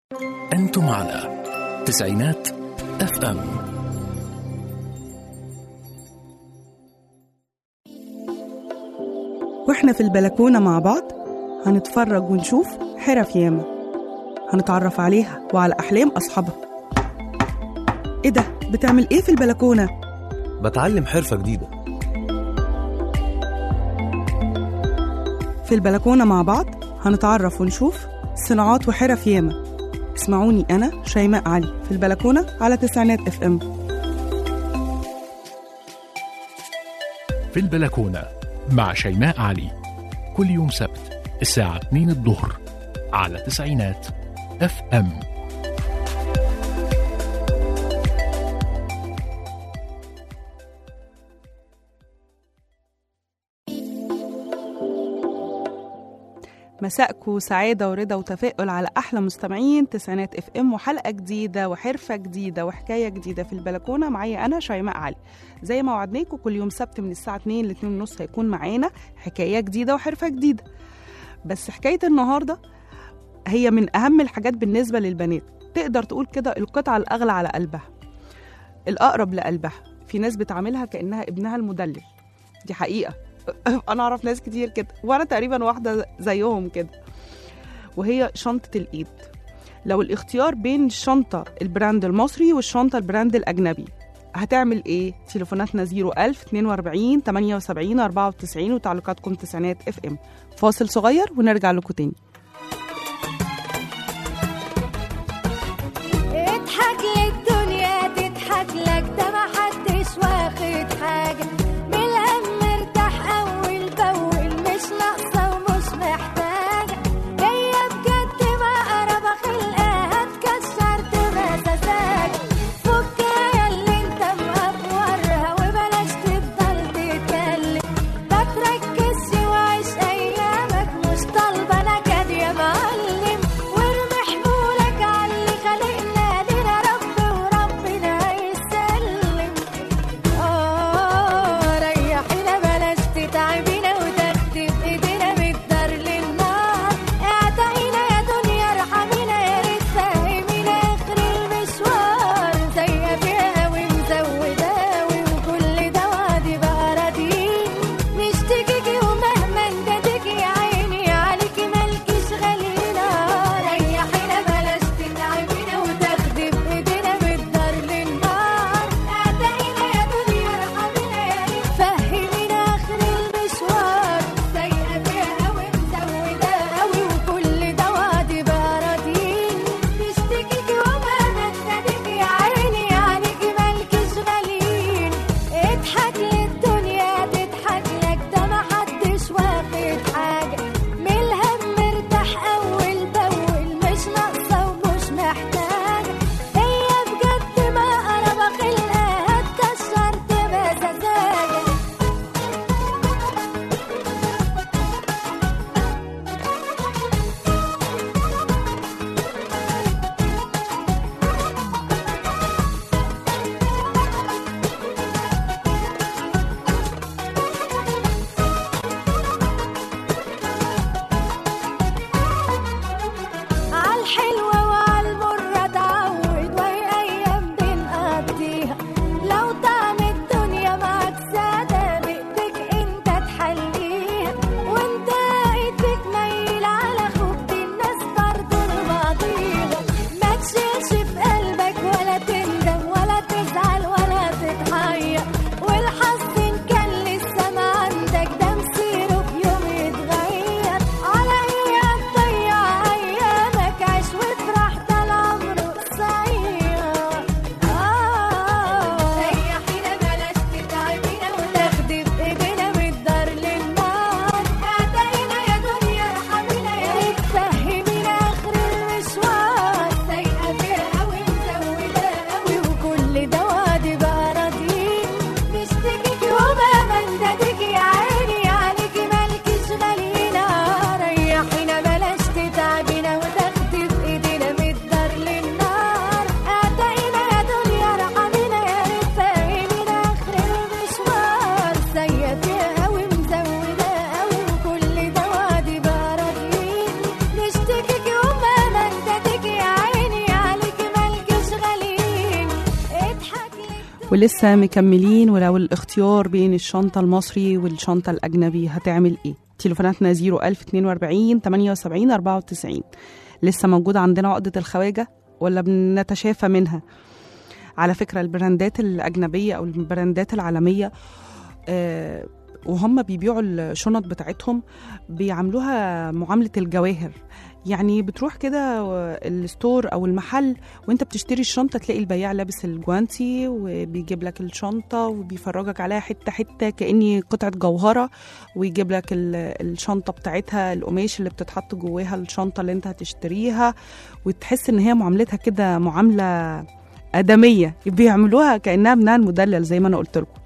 أنتم على تسعينات اف ام واحنا في البلكونة مع بعض هنتفرج ونشوف حرف ياما هنتعرف عليها وعلى أحلام أصحابها إيه ده؟ بتعمل إيه في البلكونة؟ بتعلم حرفة جديدة في البلكونة مع بعض هنتعرف ونشوف صناعات وحرف ياما اسمعوني أنا شيماء علي في البلكونة على تسعينات اف ام في البلكونة مع شيماء علي كل يوم سبت الساعة 2 الظهر على تسعينات اف ام مساءكم سعادة ورضا وتفاؤل على أحلى مستمعين تسعينات اف ام وحلقة جديدة وحرفة جديدة وحكاية جديدة في البلكونة معايا أنا شيماء علي زي ما وعدناكم كل يوم سبت من الساعة 2 ل 2 ونص هيكون معانا حكاية جديدة وحرفة جديدة بس حكاية النهاردة هي من أهم الحاجات بالنسبة للبنات تقدر تقول كده القطعة الأغلى على قلبها الأقرب لقلبها في ناس بتعاملها كأنها ابنها المدلل دي حقيقة أنا أعرف ناس كتير كده وأنا تقريبا واحدة زيهم كده وهي شنطة الإيد لو الاختيار بين الشنطة البراند المصري والشنطة البراند الأجنبي هتعمل ايه؟ تليفوناتنا 01000 42 78 94 وتعليقاتكم تسعينات اف ام فاصل صغير ونرجع لكم تاني اضحك للدنيا تضحك لك ده محدش واخد حاجة بالهم مرتاح أول بأول مش ناقصة ومش محتاجة هي بجد مقربة خلقها هتكسر تبقى سذاجة فكها اللي انت مقفورها وبلاش تفضل تتكلم ما تركزش وعيش أيامك مش طالبة نكد ولسه مكملين ولو الاختيار بين الشنطة المصري والشنطة الأجنبي هتعمل إيه؟ تليفوناتنا 01042 78 94 لسه موجود عندنا عقدة الخواجة ولا بنتشافى منها؟ على فكرة البراندات الأجنبية أو البراندات العالمية آه، وهم بيبيعوا الشنط بتاعتهم بيعاملوها معاملة الجواهر يعني بتروح كده الستور او المحل وانت بتشتري الشنطه تلاقي البياع لابس الجوانتي وبيجيب لك الشنطه وبيفرجك عليها حته حته كاني قطعه جوهره ويجيب لك ال- الشنطه بتاعتها القماش اللي بتتحط جواها الشنطه اللي انت هتشتريها وتحس ان هي معاملتها كده معامله ادميه بيعملوها كانها بنان مدلل زي ما انا قلت لكم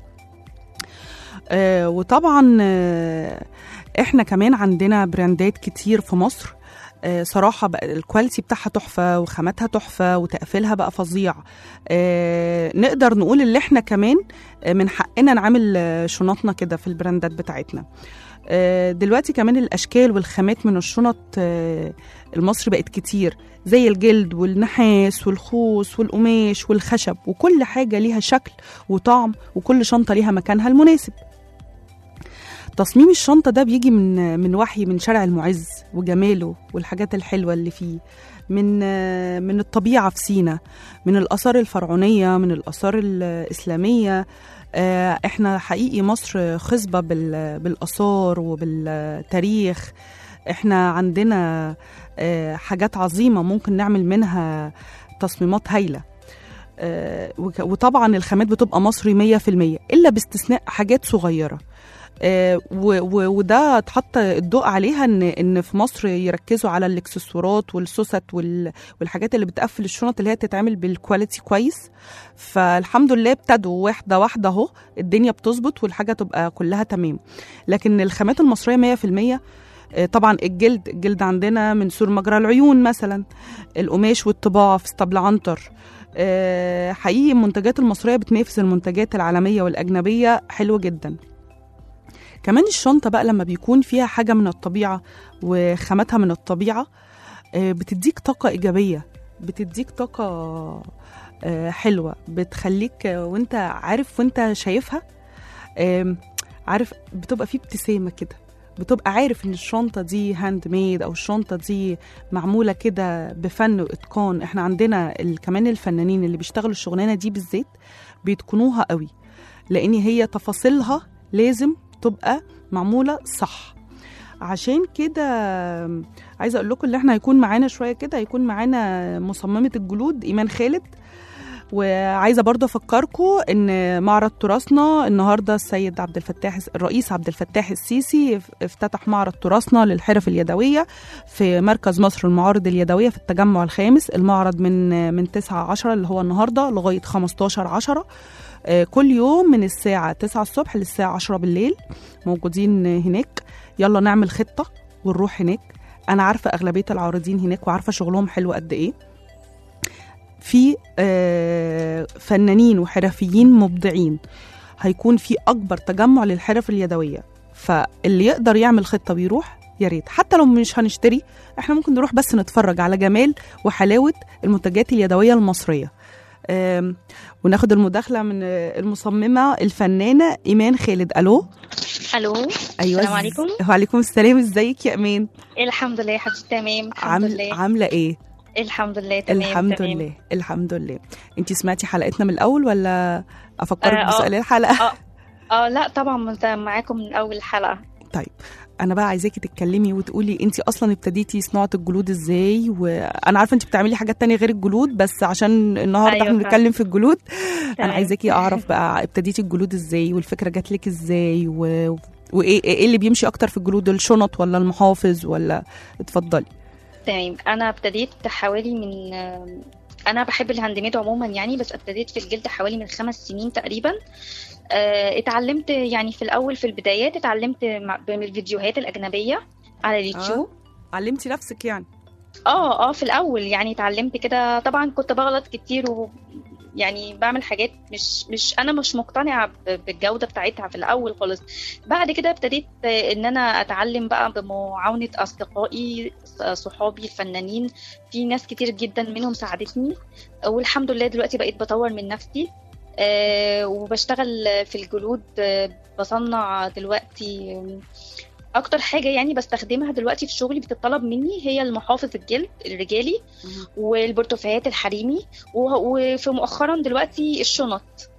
آه وطبعا آه احنا كمان عندنا براندات كتير في مصر آه، صراحة بقى الكواليتي بتاعها تحفة وخاماتها تحفة وتقفيلها بقى فظيع آه، نقدر نقول اللي احنا كمان آه، من حقنا نعمل آه، شنطنا كده في البراندات بتاعتنا آه، دلوقتي كمان الأشكال والخامات من الشنط آه، المصري بقت كتير زي الجلد والنحاس والخوص والقماش والخشب وكل حاجة ليها شكل وطعم وكل شنطة ليها مكانها المناسب تصميم الشنطة ده بيجي من من وحي من شارع المعز وجماله والحاجات الحلوة اللي فيه من من الطبيعة في سينا من الآثار الفرعونية من الآثار الإسلامية آه، احنا حقيقي مصر خصبة بال- بالآثار وبالتاريخ احنا عندنا آه، حاجات عظيمة ممكن نعمل منها تصميمات هايلة آه، وك- وطبعا الخامات بتبقى مصري مية في المية إلا باستثناء حاجات صغيرة آه، و- و- وده اتحط الضوء عليها ان ان في مصر يركزوا على الاكسسوارات والسوست وال- والحاجات اللي بتقفل الشنط اللي هي تتعمل بالكواليتي كويس فالحمد لله ابتدوا واحده واحده اهو الدنيا بتظبط والحاجه تبقى كلها تمام لكن الخامات المصريه 100% آه، طبعا الجلد الجلد عندنا من سور مجرى العيون مثلا القماش والطباعه في اسطبل عنتر آه، حقيقي المنتجات المصريه بتنافس المنتجات العالميه والاجنبيه حلوه جدا كمان الشنطة بقى لما بيكون فيها حاجة من الطبيعة وخاماتها من الطبيعة آه، بتديك طاقة إيجابية بتديك طاقة آه، حلوة بتخليك آه، وانت عارف وانت شايفها آم، عارف بتبقى فيه ابتسامة كده بتبقى عارف ان الشنطة دي هاند ميد او الشنطة دي معمولة كده بفن واتقان احنا عندنا ال- كمان الفنانين اللي بيشتغلوا الشغلانة دي بالذات بيتقنوها قوي لان هي تفاصيلها لازم تبقى معموله صح عشان كده عايزه اقول لكم اللي احنا هيكون معانا شويه كده هيكون معانا مصممه الجلود ايمان خالد وعايزه برضه افكركم ان معرض تراثنا النهارده السيد عبد الفتاح الرئيس عبد الفتاح السيسي افتتح معرض تراثنا للحرف اليدويه في مركز مصر المعارض اليدويه في التجمع الخامس المعرض من من 9 10 اللي هو النهارده لغايه 15 10 آه، كل يوم من الساعة 9 الصبح للساعة 10 بالليل موجودين هناك يلا نعمل خطة ونروح هناك أنا عارفة أغلبية العارضين هناك وعارفة شغلهم حلو قد إيه في آه، فنانين وحرفيين مبدعين هيكون في أكبر تجمع للحرف اليدوية فاللي يقدر يعمل خطة ويروح يا ريت حتى لو مش هنشتري احنا ممكن نروح بس نتفرج على جمال وحلاوة المنتجات اليدوية المصرية آم، وناخد المداخلة من آه، المصممة الفنانة إيمان خالد ألو الو أيوة السلام عليكم. وعليكم السلام ازيك يا إيمان الحمد لله يا حبيبتي تمام الحمد عامل لله عاملة إيه الحمد لله تمام الحمد تمام. لله الحمد لله انت سمعتي حلقتنا من الأول ولا أفكرك آه، آه. بسؤال الحلقة اه لا طبعا مت- معاكم من اول حلقه انا بقى عايزاكي تتكلمي وتقولي انت اصلا ابتديتي صناعه الجلود ازاي وانا عارفه انت بتعملي حاجات تانية غير الجلود بس عشان النهارده أيوة احنا فعلا. بنتكلم في الجلود انا تمام. عايزاكي اعرف بقى ابتديتي الجلود ازاي والفكره جات لك ازاي و... وايه ايه اللي بيمشي اكتر في الجلود الشنط ولا المحافظ ولا اتفضلي تمام انا ابتديت حوالي من انا بحب الهاند ميد عموما يعني بس ابتديت في الجلد حوالي من خمس سنين تقريبا آه، اتعلمت يعني في الاول في البدايات اتعلمت مع- من الفيديوهات الاجنبيه على اليوتيوب علمتي نفسك يعني اه اه في الاول يعني اتعلمت كده طبعا كنت بغلط كتير و يعني بعمل حاجات مش مش انا مش مقتنعه ب- بالجوده بتاعتها في الاول خالص بعد كده ابتديت آه، ان انا اتعلم بقى بمعاونه اصدقائي ص- صحابي الفنانين في ناس كتير جدا منهم ساعدتني والحمد لله دلوقتي بقيت بطور من نفسي آه، وبشتغل في الجلود آه، بصنع دلوقتي آم، اكتر حاجه يعني بستخدمها دلوقتي في شغلي بتطلب مني هي المحافظ الجلد الرجالي والبرتقالات الحريمي و- وفي مؤخرا دلوقتي الشنط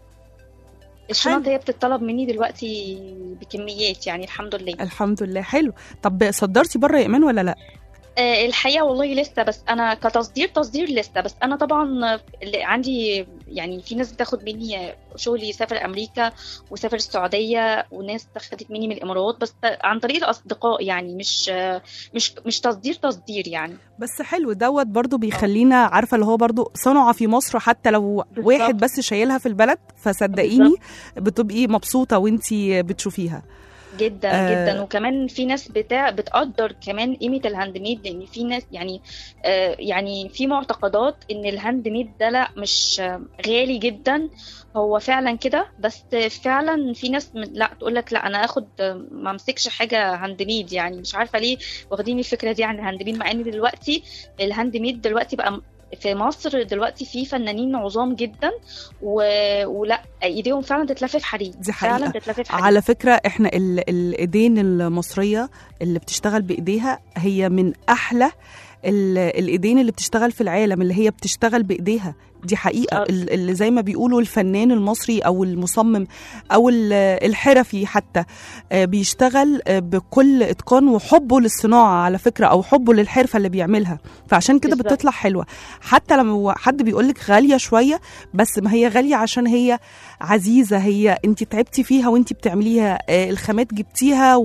الشنط حلو. هي بتطلب مني دلوقتي بكميات يعني الحمد لله الحمد لله حلو طب صدرتي بره يا ايمان ولا لا آه، الحقيقه والله لسه بس انا كتصدير تصدير لسه بس انا طبعا اللي عندي يعني في ناس بتاخد مني شغلي يسافر امريكا وسافر السعوديه وناس اخدت مني من الامارات بس عن طريق الاصدقاء يعني مش آه، مش مش تصدير تصدير يعني بس حلو دوت برضو بيخلينا عارفه اللي هو برضو صنعه في مصر حتى لو بالظبط. واحد بس شايلها في البلد فصدقيني بتبقي مبسوطه وانتي بتشوفيها جدا آه. آه جدا وكمان في ناس بتاع بتقدر كمان قيمه الهاند ميد لان في ناس يعني آه يعني في معتقدات ان الهاند ميد ده لا مش آه، غالي جدا هو فعلا كده بس فعلا في ناس م- لا تقول لك لا انا اخد آه، ما امسكش حاجه هاند ميد يعني مش عارفه ليه واخدين الفكره دي عن الهاند ميد مع ان دلوقتي الهاند ميد دلوقتي بقى في مصر دلوقتي في فنانين عظام جدا و... ولا ايديهم فعلا تتلف في حرير دي فعلا حقيقة. تتلف في حرير على فكره احنا ال- الايدين المصريه اللي بتشتغل بايديها هي من احلى ال- الايدين اللي بتشتغل في العالم اللي هي بتشتغل بايديها دي حقيقه آه. ال- اللي زي ما بيقولوا الفنان المصري او المصمم او ال- الحرفي حتى آه، بيشتغل آه، بكل اتقان وحبه للصناعه على فكره او حبه للحرفه اللي بيعملها فعشان كده بالظبط. بتطلع حلوه حتى لما حد بيقولك غاليه شويه بس ما هي غاليه عشان هي عزيزه هي انت تعبتي فيها وانت بتعمليها آه، الخامات جبتيها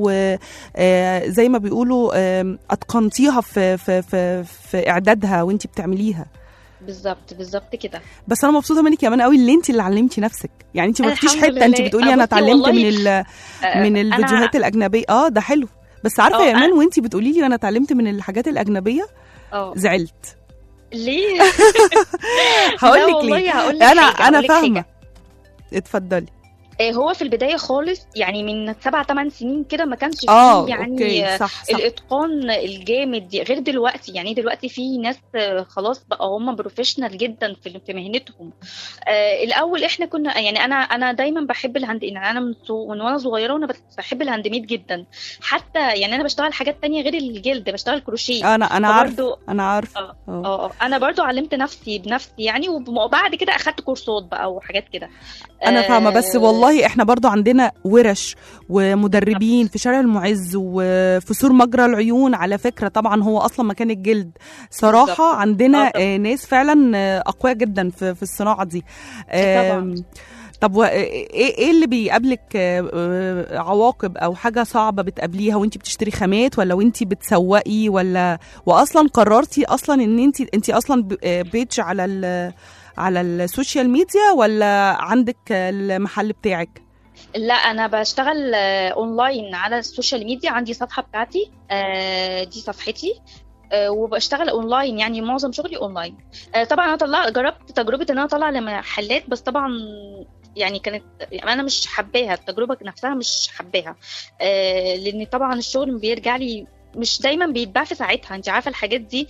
وزي ما بيقولوا آه، اتقنتيها في في في, في اعدادها وانت بتعمليها بالظبط بالظبط كده بس انا مبسوطه منك كمان قوي اللي انت اللي علمتي نفسك يعني انت ما رحتيش الحمد حته انت لله. بتقولي آه، انا بصي اتعلمت والله، من ال آه، من أنا- الفيديوهات الاجنبيه اه ده حلو بس عارفه آه، يا ايمان أنا- وانت بتقولي لي انا اتعلمت من الحاجات الاجنبيه اه زعلت ليه هقول لا لك والله ليه هقول لك انا حاجة، انا هقول لك فاهمه حاجة. اتفضلي آه، هو في البدايه خالص يعني من سبع ثمان سنين كده ما كانش اه فيه يعني اوكي آه، صح صح الاتقان الجامد دي غير دلوقتي يعني دلوقتي في ناس آه، خلاص بقى هم بروفيشنال جدا في في مهنتهم آه الاول احنا كنا يعني انا انا دايما بحب الهاند يعني انا من صو- من وانا صغيره وانا بت- بحب الهاند ميد جدا حتى يعني انا بشتغل حاجات تانية غير الجلد بشتغل كروشيه انا انا عارفه فبرضه انا عارفه اه اه اه آه. انا برضو علمت نفسي بنفسي يعني وب- وبعد كده اخدت كورسات بقى وحاجات كده انا فاهمه بس آه، والله احنا برضو عندنا ورش ومدربين في شارع المعز وفي سور مجرى العيون على فكره طبعا هو اصلا مكان الجلد صراحه بالظبط. عندنا آه، طبعا. آه، ناس فعلا آه، اقوياء جدا في في الصناعه دي طبعا. آم، طب و- ايه ايه اللي بيقابلك آه، آه، عواقب او حاجه صعبه بتقابليها وانت بتشتري خامات ولا وانت بتسوقي ولا واصلا قررتي اصلا ان انت انت اصلا ب- آه، بيج على ال على السوشيال ميديا ولا عندك المحل بتاعك لا انا بشتغل آه، اونلاين على السوشيال ميديا عندي صفحه بتاعتي آه، دي صفحتي آه، وبشتغل اونلاين يعني معظم شغلي اونلاين آه، طبعا انا طلع جربت تجربه ان انا اطلع لمحلات بس طبعا يعني كانت يعني انا مش حباها التجربه نفسها مش حباها آه، لان طبعا الشغل بيرجع لي مش دايما بيتباع في ساعتها انت عارفه الحاجات دي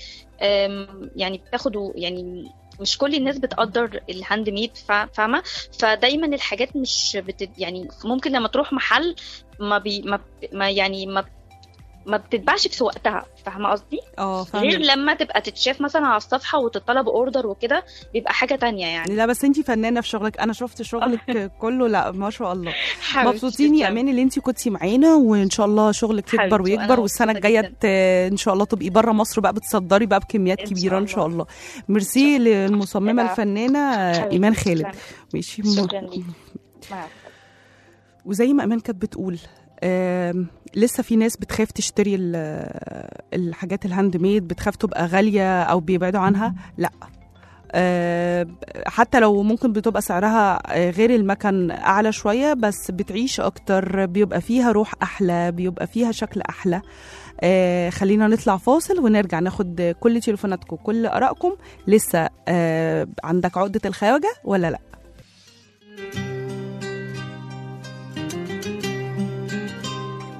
آم، يعني بتاخدوا يعني مش كل الناس بتقدر الهاند ميد فا- فاهمه فدايما الحاجات مش بت يعني ممكن لما تروح محل ما بي ما, ما يعني ما ما بتتباعش في وقتها فاهمه قصدي اه غير فاهمه لما تبقى تتشاف مثلا على الصفحه وتطلب اوردر وكده بيبقى حاجه تانية يعني لا بس انت فنانه في شغلك انا شفت شغلك كله لا ما شاء الله حبيبتي مبسوطين يا تسلمي. امان اللي انت كنتي معانا وان شاء الله شغلك يكبر حبيبتي، ويكبر وأنا والسنه مبسوطة الجايه جداً. ت- ان شاء الله تبقي بره مصر بقى بتصدري بقى بكميات إن كبيره شاء ان شاء الله. الله ميرسي للمصممه العفو. الفنانه حبيبتي، ايمان خالد تسلمي. ماشي شكرا ليكي مع السلامة. وزي ما ايمان كانت بتقول آم، لسه في ناس بتخاف تشتري ال- الحاجات الهاند ميد بتخاف تبقى غاليه او بيبعدوا عنها لا آه، حتى لو ممكن بتبقى سعرها آه، غير المكن اعلى شويه بس بتعيش اكتر بيبقى فيها روح احلى بيبقى فيها شكل احلى آه خلينا نطلع فاصل ونرجع ناخد كل تليفوناتكم كل ارائكم لسه آه عندك عقده الخواجه ولا لا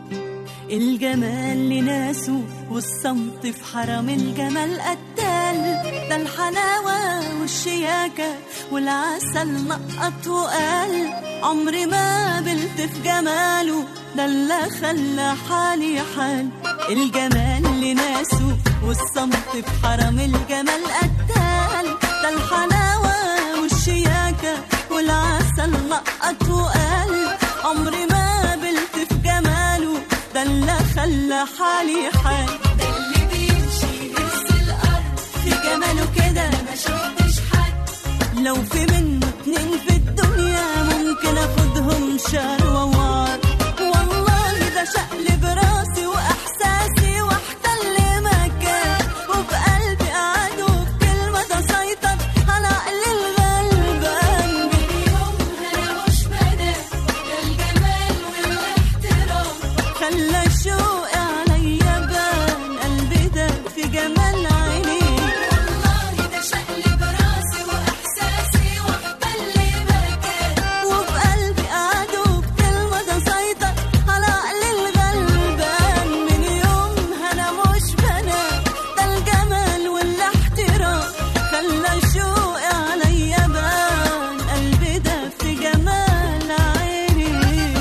الجمال لناسه والصمت في حرم الجمال قتال ده الحلاوة والشياكة والعسل نقط وقال عمري ما قبلت في جماله ده اللي خلى حالي حال الجمال لناسه والصمت في حرم الجمال قتال ده الحلاوة والشياكة والعسل نقط وقال عمري ما قبلت في جماله ده اللي خلى حالي حال ده اللي بيمشي يهز الأرض في جماله كده ما شفتش حد لو في منه اتنين في الدنيا ممكن اخدهم شهر ووار والله ده شقلب راسي واحساسي واحتل مكان وبقلبي قعد وبكلمة ده سيطر على عقل الغلبان يومها مش بدا ده الجمال والاحترام خلى شوقي عليا بان قلبي ده في جمال عينيه والله ده شقلب راسي واحساسي واحتل مكان وبقلبي قعد وبكلمة ده سيطر على عقل الغلبان من يومها انا مش بنام ده الجمال والاحترام خلى شوقي عليا بان قلبي ده في جمال عينيه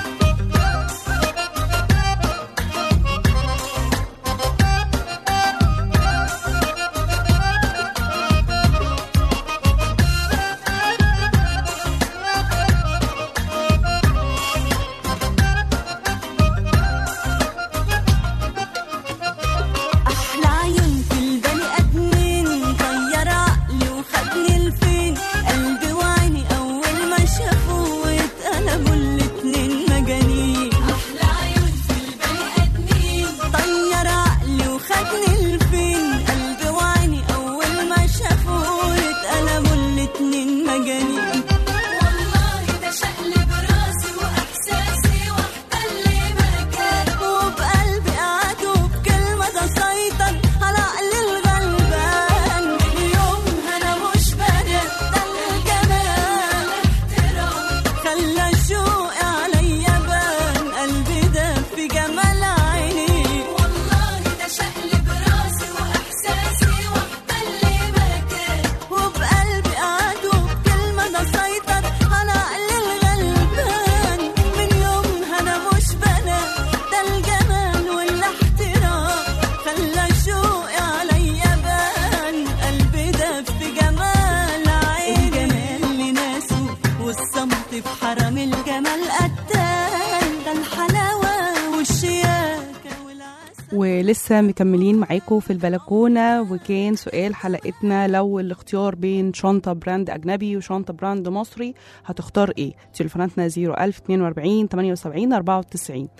أحلى عيون في البني آدمين غير عقلي وخدني لفين قلبي وعيني أول ما شافوه اتقلبوا الاتنين مجانين أحلى عيون في البني آدمين طير عقلي وخدني لفين قلبي وعيني أول ما شافوه اتقلبوا الاتنين مجانين والله ده شقلب راسي وإحساسي واحتل مكان وبقلبي قعد وبكلمة ده سيطر على عقل الغلبان من يومها أنا مش بنام ده الجمال احترام خلى شوقي عليا بان قلبي ده في جمال عينيه والله ده شقلب راسي وإحساسي واحتل مكان وبقلبي قعد وبكلمة ده سيطر على عقل الغلبان من يومها أنا مش بنام ده الجمال والاحترام خلى شوقي عليا بان قلبي ده في جمال عيني الجمال لناسه والصمت في حرم الجمال قتال ده الحلاوة والشياكة والعسل ولسه مكملين معاكم في البلكونة وكان سؤال حلقتنا لو الاختيار بين شنطة براند أجنبي وشنطة براند مصري هتختار إيه؟ تليفوناتنا 01042 78 94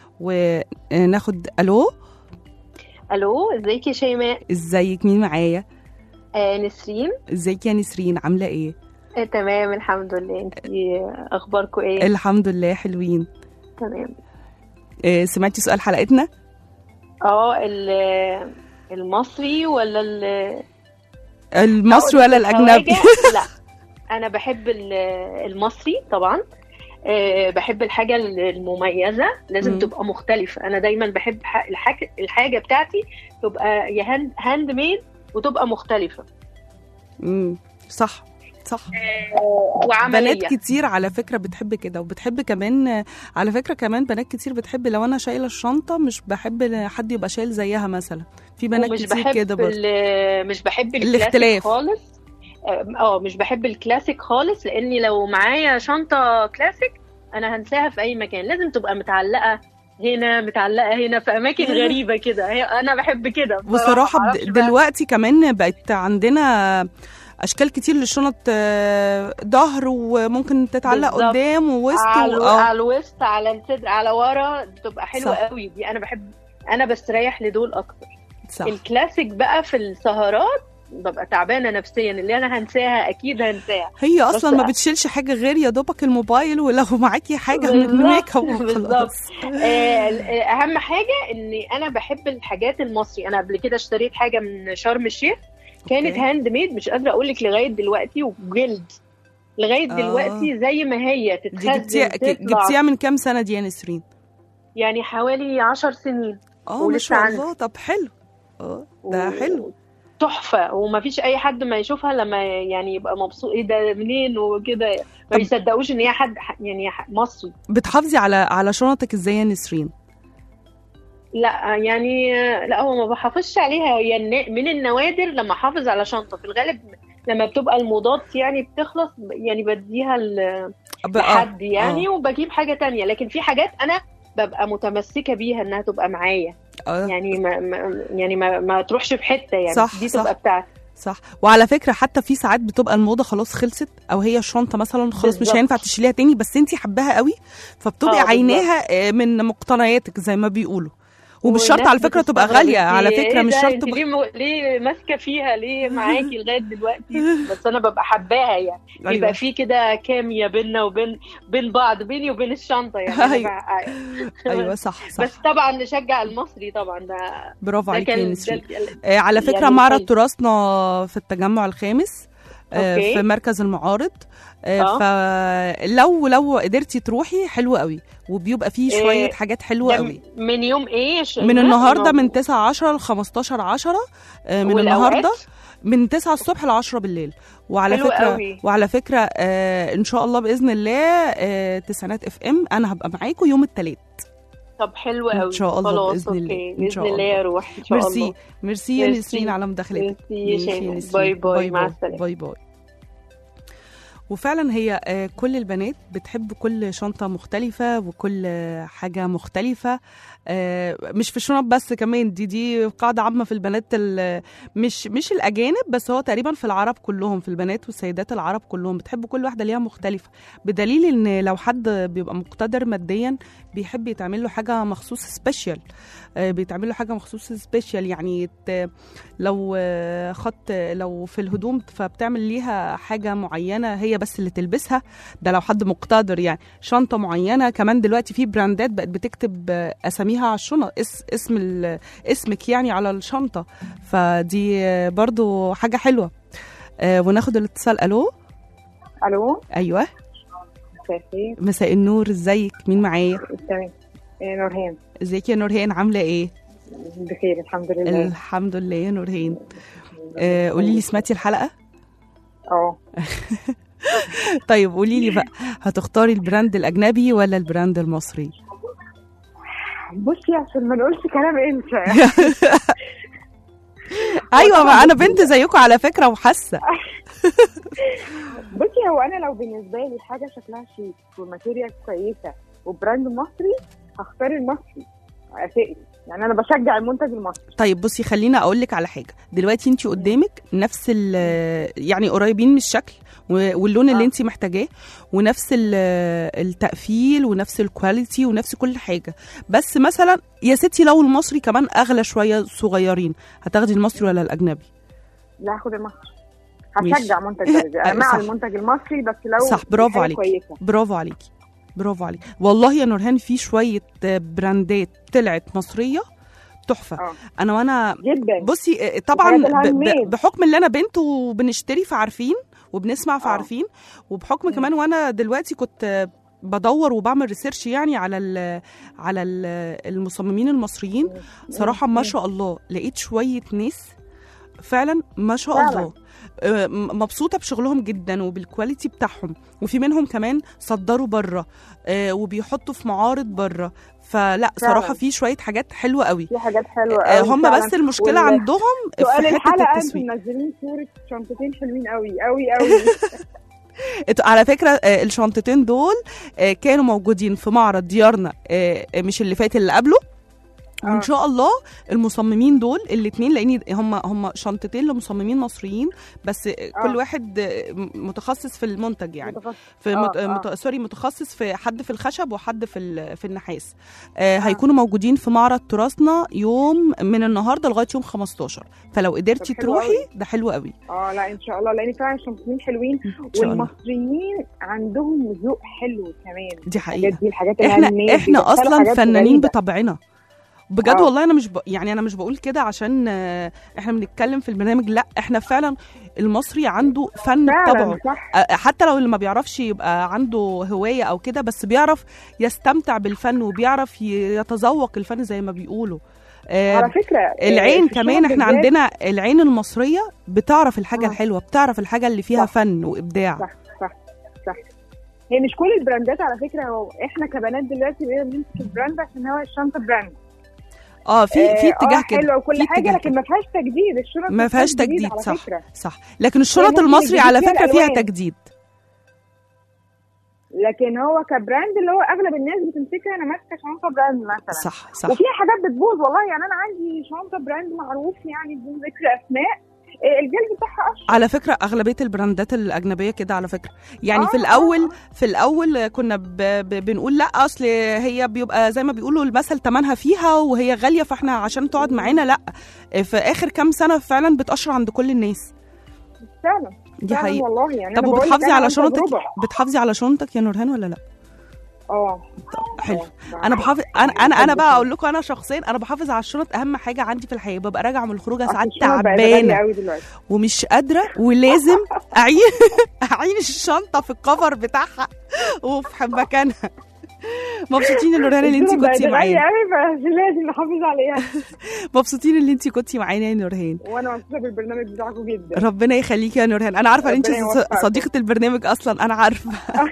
وناخد ألو الو ازيك يا شيماء ازيك مين معايا؟ آه نسرين ازيك يا نسرين عاملة إيه؟ آه تمام الحمد لله انت اخباركم ايه الحمد لله حلوين تمام آه، سمعتي سؤال حلقتنا؟ اه ال- المصري ولا ال- المصري ولا أقول لك الأجنبي؟ حاجة؟ لا انا بحب ال- المصري طبعا آه، بحب الحاجة المميزة لازم مم. تبقى مختلفة أنا دايما بحب ح- الحاجة, الحاجة بتاعتي تبقى يا هاند, هاند ميد وتبقى مختلفة مم، صح صح وعملية بنات كتير على فكرة بتحب كده وبتحب كمان على فكرة كمان بنات كتير بتحب لو أنا شايلة الشنطة مش بحب حد يبقى شايل زيها مثلا في بنات ومش كتير بحب كده برضه ال- مش بحب الاختلاف. الكلاسيك خالص اه مش بحب الكلاسيك خالص لاني لو معايا شنطه كلاسيك انا هنساها في اي مكان لازم تبقى متعلقه هنا متعلقه هنا في اماكن غريبه كده هي- انا بحب كده بصراحة معرفش د- بقى. دلوقتي كمان بقت عندنا أشكال كتير للشنط آه، ظهر وممكن تتعلق بالظبط. قدام ووسط على, و- الو... آه، على الوسط على الصدر على ورا بتبقى حلوه صح. قوي دي انا بحب انا بستريح لدول اكتر صح الكلاسيك بقى في السهرات ببقى تعبانه نفسيا اللي انا هنساها اكيد هنساها هي اصلا بس- ما بتشيلش حاجه غير يا دوبك الموبايل ولو معاكي حاجه من بالظبط، الميك اب بالظبط. وخلاص آه، اهم حاجه اني انا بحب الحاجات المصري انا قبل كده اشتريت حاجه من شرم الشيخ كانت أوكي. هاند ميد مش قادره اقول لك لغايه دلوقتي وجلد لغايه آه. دلوقتي زي ما هي دي تتخزن جبتيها تطلع. جبتيها من كام سنه دي يا نسرين يعني حوالي عشر سنين اه ما ولسه شاء عندي. الله طب حلو اه ده و- حلو تحفه ومفيش اي حد ما يشوفها لما يعني يبقى مبسوط ايه ده منين وكده ما طب- بيصدقوش ان هي حد يعني مصري بتحافظي على على شنطك ازاي يا نسرين لا يعني لا هو ما بحافظش عليها يعني من النوادر لما احافظ على شنطه في الغالب لما بتبقى الموضات يعني بتخلص يعني بديها ل- ب- آه، لحد يعني آه. وبجيب حاجه تانية لكن في حاجات انا ببقى متمسكه بيها انها تبقى معايا آه. يعني ما ما- يعني ما, ما تروحش في حته يعني صح، دي صح. تبقى بتاعتي صح وعلى فكره حتى في ساعات بتبقى الموضه خلاص خلصت او هي الشنطه مثلا خلاص مش بالظبط. هينفع تشيليها تاني بس انت حباها قوي فبتبقي آه، عيناها آه، من مقتنياتك زي ما بيقولوا ومش شرط والناس على فكره تبقى بتستغرب غاليه انتي على ايه فكره مش ده؟ شرط انتي تبقى ليه م... ليه ماسكه فيها ليه معاكي لغايه دلوقتي بس انا ببقى حباها يعني أيوة. يبقى في كده كيمياء بيننا وبين بين بعض بيني وبين الشنطه يعني أنا أيوة. بقى- ايوه صح صح بس طبعا نشجع المصري طبعا ده برافو ده عليكي يا كان نسرين ده آه، على فكره يعني معرض حلو. تراثنا في التجمع الخامس آه، أوكي. في مركز المعارض آه، آه. فلو لو قدرتي تروحي حلو قوي وبيبقى فيه إيه، شويه حاجات حلوه ده قوي من يوم ايه ش- من النهارده من موجود. 9 10 ل 15 10 آه، من والأوقات؟ النهارده من 9 الصبح ل 10 بالليل وعلى حلو فكره قوي. وعلى فكره آه ان شاء الله باذن الله آه تسعينات اف ام انا هبقى معاكم يوم الثلاث طب حلو إن قوي شاء الله خلاص بإذن الله. اوكي إن باذن شاء الله الله. يا روح ان شاء ميرسي الله ميرسي يا ميرسي. نسرين على مداخلتك ميرسي يا ماشي شيماء. نسرين. باي باي مع السلامه باي باي وفعلا هي آه، كل البنات بتحب كل شنطة مختلفة وكل آه، حاجة مختلفة آه، مش في الشنط بس كمان دي دي قاعدة عامة في البنات ال- مش مش الأجانب بس هو تقريبا في العرب كلهم في البنات والسيدات العرب كلهم بتحب كل واحدة ليها مختلفة بدليل إن لو حد بيبقى مقتدر ماديا بيحب يتعمل له حاجة مخصوص سبيشال بيتعمل له حاجة مخصوص سبيشال يعني ت- لو آه، خط لو في الهدوم فبتعمل ليها حاجة معينة هي بس اللي تلبسها ده لو حد مقتدر يعني شنطة معينة كمان دلوقتي في براندات بقت بتكتب آه، أساميها على الشنط اس اسم ال- اسمك يعني على الشنطة فدي آه، برضو حاجة حلوة آه، وناخد الاتصال ألو الو أيوة مساء الخير مساء النور ازيك مين معايا تمام إيه، نورهان ازيك يا نورهان عاملة ايه بخير الحمد لله الحمد لله يا نورهان آه، قولي لي سمعتي الحلقة اه طيب قولي لي بقى هتختاري البراند الاجنبي ولا البراند المصري بصي عشان ما نقولش كلام انت ايوه ما انا بنت زيكم على فكره وحاسه بصي هو انا لو بالنسبه لي حاجه شكلها شيك وماتيريال كويسه وبراند مصري هختار المصري اساسي يعني انا بشجع المنتج المصري طيب بصي خليني اقول لك على حاجه دلوقتي انت قدامك نفس ال يعني قريبين من الشكل و- واللون اللي آه. انت محتاجاه ونفس ال- التقفيل ونفس الكواليتي ونفس كل حاجه بس مثلا يا ستي لو المصري كمان اغلى شويه صغيرين هتاخدي المصري ولا الاجنبي لا هاخد المصري ماشي. هشجع منتج بلدي أيوة، انا مع صح. المنتج المصري بس لو صح برافو حاجة عليكي كويسه برافو عليكي برافو عليكي والله يا نورهان في شويه براندات طلعت مصريه تحفه اه انا وانا جدا بصي آه، طبعا الحاجات ب- الهاند ب- ميد. بحكم اللي انا بنت وبنشتري فعارفين وبنسمع آه. فعارفين وبحكم مم. كمان وانا دلوقتي كنت آه، بدور وبعمل ريسيرش يعني على ال على ال المصممين المصريين صراحه ما شاء الله لقيت شويه ناس فعلا ما شاء فعلا. الله آه، م- مبسوطه بشغلهم جدا وبالكواليتي بتاعهم وفي منهم كمان صدروا بره آه، وبيحطوا في معارض بره فلا صراحه فعلا. في شويه حاجات حلوه قوي في حاجات حلوه آه، قوي هم فعلا. بس المشكله وال- عندهم سؤال في حته الحلقه التسويق انتم منزلين صوره شنطتين حلوين قوي قوي قوي إت- على فكره آه، الشنطتين دول آه، كانوا موجودين في معرض ديارنا آه، مش اللي فات اللي قبله وان آه. شاء الله المصممين دول الاثنين لان هم هم شنطتين لمصممين مصريين بس آه، كل آه. واحد آه، م- متخصص في المنتج يعني متخصص. في آه، مت... آه. مت... سوري متخصص في حد في الخشب وحد في ال... في النحاس آه هيكونوا موجودين في معرض تراثنا يوم من النهارده لغايه يوم 15 فلو قدرتي طب حلو تروحي قوي. ده حلو قوي اه لا ان شاء الله لان فعلا الشنطتين حلوين ان شاء الله والمصريين عندهم ذوق حلو كمان دي حقيقه الحاجات دي الحاجات احنا الهاند ميد احنا بيدخلوا اصلا حاجات فنانين غريبة. بطبعنا بجد آه. والله انا مش ب... يعني انا مش بقول كده عشان آه، احنا بنتكلم في البرنامج لا احنا فعلا المصري عنده فن بطبعه فعلا صح آه، حتى لو اللي ما بيعرفش يبقى عنده هوايه او كده بس بيعرف يستمتع بالفن وبيعرف ي- يتذوق الفن زي ما بيقولوا آه، على فكره آه، العين في كمان الشغل احنا بالذات- عندنا العين المصريه بتعرف الحاجه آه. الحلوه بتعرف الحاجه اللي فيها صح. فن وابداع صح صح صح هي مش كل البراندات على فكره هو احنا كبنات دلوقتي بقينا بنمسك البراند عشان هو الشنطه براند اه في في آه، اتجاه آه كده حلوه وكل في حاجه اتجاه لكن كده. ما فيهاش تجديد الشنط ما فيهاش جديد تجديد على صح فكرة. صح لكن الشنط ممكن المصري الجديد على فيها فكره فيها الألوان. تجديد لكن هو كبراند اللي هو اغلب الناس بتمسكها انا ماسكه شنطه براند مثلا صح صح وفي حاجات بتبوظ والله يعني انا عندي شنطه براند معروف يعني بدون ذكر اسماء آه، الجلد بتاعها قشر على فكرة أغلبية البراندات الأجنبية كده على فكرة يعني آه، في آه، الأول في الأول كنا ب... ب... بنقول لا أصل هي بيبقى زي ما بيقولوا المثل تمنها فيها وهي غالية فإحنا عشان تقعد معانا لا في آخر كام سنة فعلا بتأشر عند كل الناس فعلا دي فعلا حقيقة والله يعني طب أنا بقول لك وبتحافظي أنا على عن شنطك تجربة. بتحافظي على شنطك يا نورهان ولا لا اه حلو آه. انا بحافظ انا انا انا بقى اقول لكم انا شخصيا انا بحافظ على الشنط اهم حاجه عندي في الحياه ببقى راجعه من الخروجه أصل ساعات الشنط بقت غالية تعبانه قوي دلوقتي ومش قادره ولازم اعين اعين الشنطه في الكفر بتاعها وفي مكانها مبسوطين يا نورهان ان انت الشنط بقت كنتي غالية معانا قوي فلازم نحافظ عليها مبسوطين ان انت كنتي معانا يا نورهان وانا مبسوطه بالبرنامج بتاعكم جدا ربنا يخليكي يا نورهان انا عارفه ان انت ربنا يوفقكم. صديقه البرنامج اصلا انا عارفه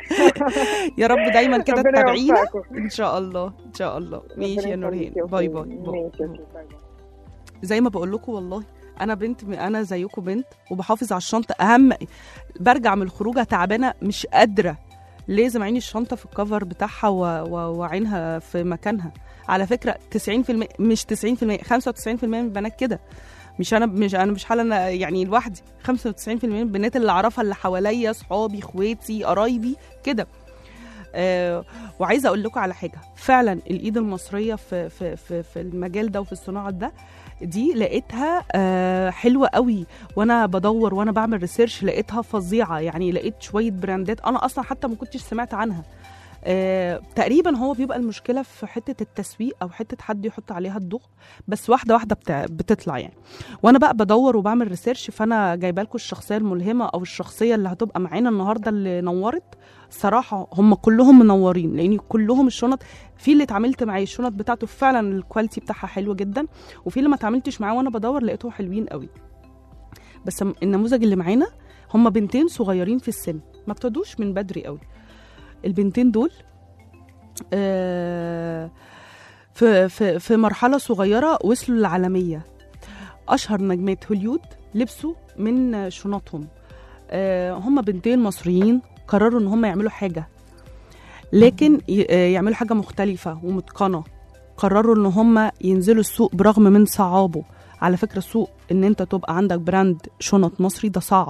يا رب دايما كده ربنا تتابعينا يوفقكم. ان شاء الله ان شاء الله ماشي يا ربنا نورهان يخليكي يا باي أخويا. باي باي ماشي أوكي، باي باي. زي ما بقول لكم والله انا بنت انا زيكم بنت وبحافظ على الشنطه اهم برجع من الخروجه تعبانه مش قادره لازم اعين الشنطه في الكفر بتاعها و- و- واعينها في مكانها على فكره 90% مش 90% 95% من البنات كده مش انا مش انا مش حاله انا يعني لوحدي 95% من البنات اللي اعرفها اللي حواليا صحابي اخواتي قرايبي كده آه وعايزه اقول لكم على حاجه فعلا الايد المصريه في في في, في المجال ده وفي الصناعه ده دي لقيتها آه حلوه قوي وانا بدور وانا بعمل ريسيرش لقيتها فظيعه يعني لقيت شويه براندات انا اصلا حتى ما كنتش سمعت عنها آه تقريبا هو بيبقى المشكله في حته التسويق او حته حد يحط عليها الضوء بس واحده واحده بتاع بتطلع يعني وانا بقى بدور وبعمل ريسيرش فانا جايبه لكم الشخصيه الملهمه او الشخصيه اللي هتبقى معانا النهارده اللي نورت صراحه هم كلهم منورين لان كلهم الشنط في اللي اتعاملت معاه الشنط بتاعته فعلا الكواليتي بتاعها حلو جدا وفي اللي ما اتعاملتش معاه وانا بدور لقيتهم حلوين قوي بس م- النموذج اللي معانا هم بنتين صغيرين في السن ما ابتدوش من بدري قوي البنتين دول آه، في في في مرحله صغيره وصلوا للعالميه اشهر نجمات هوليود لبسوا من شنطهم آه، هم بنتين مصريين قرروا ان هم يعملوا حاجه لكن ي- آه، يعملوا حاجه مختلفه ومتقنه قرروا ان هم ينزلوا السوق برغم من صعابه على فكره السوق ان انت تبقى عندك براند شنط مصري ده صعب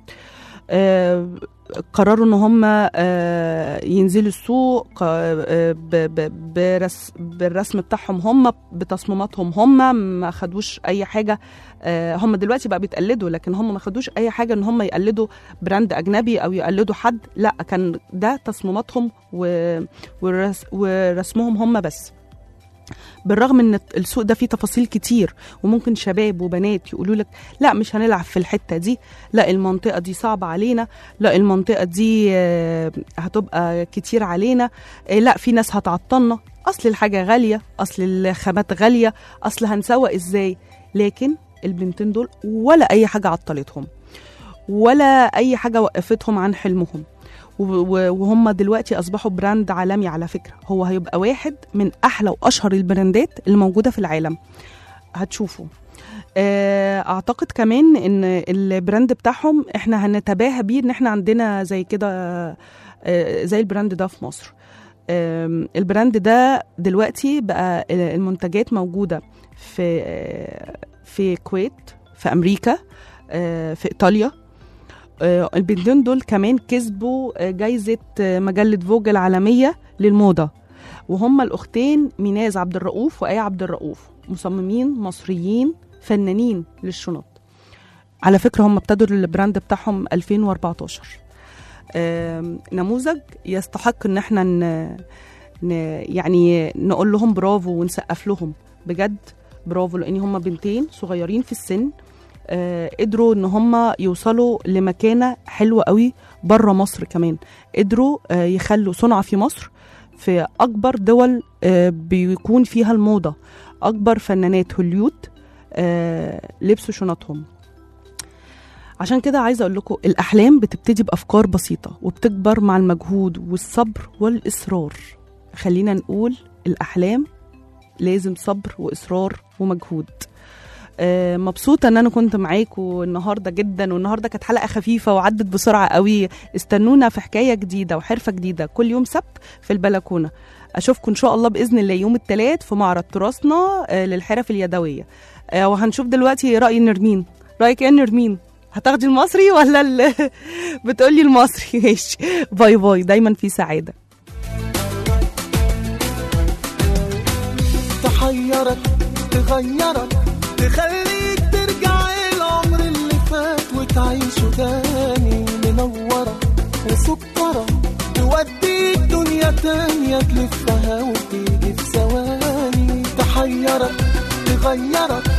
آه، قرروا ان هم آه، ينزلوا السوق آه، ب- ب- برس بالرسم بتاعهم هم بتصميماتهم هم ما خدوش اي حاجه آه، هم دلوقتي بقى بيتقلدوا لكن هم ما خدوش اي حاجه ان هم يقلدوا براند اجنبي او يقلدوا حد لا كان ده تصميماتهم و- ورس ورسمهم هم بس بالرغم ان السوق ده فيه تفاصيل كتير وممكن شباب وبنات يقولوا لك لا مش هنلعب في الحته دي لا المنطقه دي صعبه علينا لا المنطقه دي آه، هتبقى كتير علينا آه، لا في ناس هتعطلنا اصل الحاجه غاليه اصل الخامات غاليه اصل هنسوق ازاي لكن البنتين دول ولا اي حاجه عطلتهم ولا اي حاجه وقفتهم عن حلمهم و- و- وهم دلوقتي اصبحوا براند عالمي على فكره هو هيبقى واحد من احلى واشهر البراندات اللي موجوده في العالم هتشوفوا آه، اعتقد كمان ان البراند بتاعهم احنا هنتباهى بيه ان احنا عندنا زي كده آه، زي البراند ده في مصر آم، البراند ده دلوقتي بقى المنتجات موجوده في آه، في الكويت في امريكا آه، في ايطاليا آه، البنتين دول كمان كسبوا آه، جايزه آه، مجله فوج العالميه للموضه وهم الاختين ميناز عبد الرؤوف وايه عبد الرؤوف مصممين مصريين فنانين للشنط على فكره هم ابتدوا البراند بتاعهم 2014 آم، نموذج يستحق ان احنا ن... ن... يعني نقول لهم برافو ونسقف لهم بجد برافو لان هم بنتين صغيرين في السن آه، قدروا ان هم يوصلوا لمكانه حلوه قوي بره مصر كمان قدروا آه، يخلوا صنع في مصر في اكبر دول آه، بيكون فيها الموضه اكبر فنانات هوليود آه لبسوا شنطهم عشان كده عايزه اقول لكم الاحلام بتبتدي بافكار بسيطه وبتكبر مع المجهود والصبر والاصرار خلينا نقول الاحلام لازم صبر واصرار ومجهود آه، مبسوطه ان انا كنت معاكم النهارده جدا والنهارده كانت حلقه خفيفه وعدت بسرعه قوي استنونا في حكايه جديده وحرفه جديده كل يوم سبت في البلكونه اشوفكم ان شاء الله باذن الله يوم الثلاث في معرض تراثنا آه، للحرف اليدويه آه، وهنشوف دلوقتي راي نرمين رايك ايه يا نرمين هتاخدي المصري ولا ال... بتقولي المصري ماشي باي باي دايما في سعاده تحيرك تغيرك تخليك ترجع العمر اللي فات وتعيشه تاني منورة وسكرة توديك دنيا تانية تلفها وتيجي في ثواني تحيرك تغيرك